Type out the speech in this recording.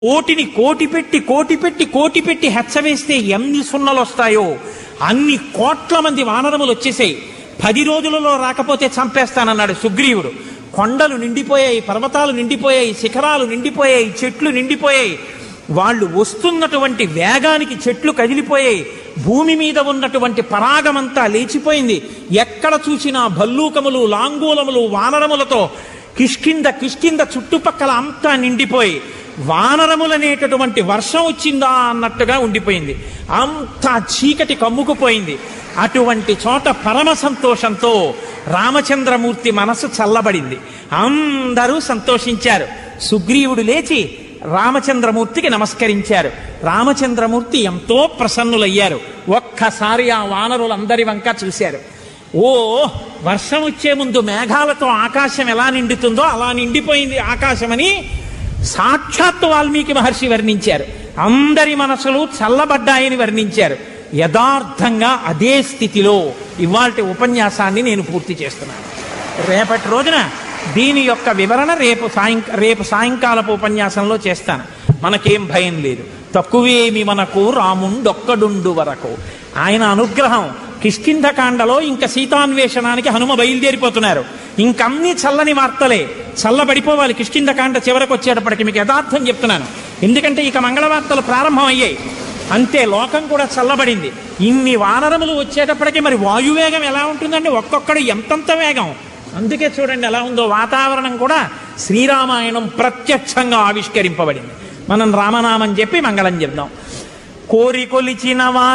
కోటిని కోటి పెట్టి కోటి పెట్టి కోటి పెట్టి హెచ్చవేస్తే ఎన్ని సున్నలు వస్తాయో అన్ని కోట్ల మంది వానరములు వచ్చేసాయి పది రోజులలో రాకపోతే చంపేస్తానన్నాడు సుగ్రీవుడు కొండలు నిండిపోయాయి పర్వతాలు నిండిపోయాయి శిఖరాలు నిండిపోయాయి చెట్లు నిండిపోయాయి వాళ్ళు వస్తున్నటువంటి వేగానికి చెట్లు కదిలిపోయాయి భూమి మీద ఉన్నటువంటి పరాగమంతా లేచిపోయింది ఎక్కడ చూసినా భల్లూకములు లాంగూలములు వానరములతో కిష్కింద కిష్కింద చుట్టుపక్కల అంతా నిండిపోయి వానరములనేటటువంటి వర్షం వచ్చిందా అన్నట్టుగా ఉండిపోయింది అంతా చీకటి కమ్ముకుపోయింది అటువంటి చోట పరమ సంతోషంతో రామచంద్రమూర్తి మనసు చల్లబడింది అందరూ సంతోషించారు సుగ్రీవుడు లేచి రామచంద్రమూర్తికి నమస్కరించారు రామచంద్రమూర్తి ఎంతో ప్రసన్నులయ్యారు ఒక్కసారి ఆ వానరులందరి వంక చూశారు ఓ వర్షం వచ్చే ముందు మేఘాలతో ఆకాశం ఎలా నిండుతుందో అలా నిండిపోయింది ఆకాశమని సాక్షాత్తు వాల్మీకి మహర్షి వర్ణించారు అందరి మనసులు చల్లబడ్డాయని వర్ణించారు యథార్థంగా అదే స్థితిలో ఇవాల్టి ఉపన్యాసాన్ని నేను పూర్తి చేస్తున్నాను రేపటి రోజున దీని యొక్క వివరణ రేపు సాయంక రేపు సాయంకాలపు ఉపన్యాసంలో చేస్తాను మనకేం భయం లేదు తక్కువేమి మనకు రాముండొక్కడుండు వరకు ఆయన అనుగ్రహం కిష్కింధకాండలో ఇంకా సీతాన్వేషణానికి హనుమ బయలుదేరిపోతున్నారు ఇంకన్నీ చల్లని వార్తలే చల్లబడిపోవాలి కిష్కింధకాండ చివరకు వచ్చేటప్పటికి మీకు యథార్థం చెప్తున్నాను ఎందుకంటే ఇక మంగళ వార్తలు ప్రారంభం అయ్యాయి అంతే లోకం కూడా చల్లబడింది ఇన్ని వానరములు వచ్చేటప్పటికి మరి వాయువేగం ఎలా ఉంటుందండి ఒక్కొక్కడు ఎంతంత వేగం అందుకే చూడండి ఎలా ఉందో వాతావరణం కూడా శ్రీరామాయణం ప్రత్యక్షంగా ఆవిష్కరింపబడింది మనం రామనామం చెప్పి మంగళం చెప్దాం కోరి కొలిచిన వా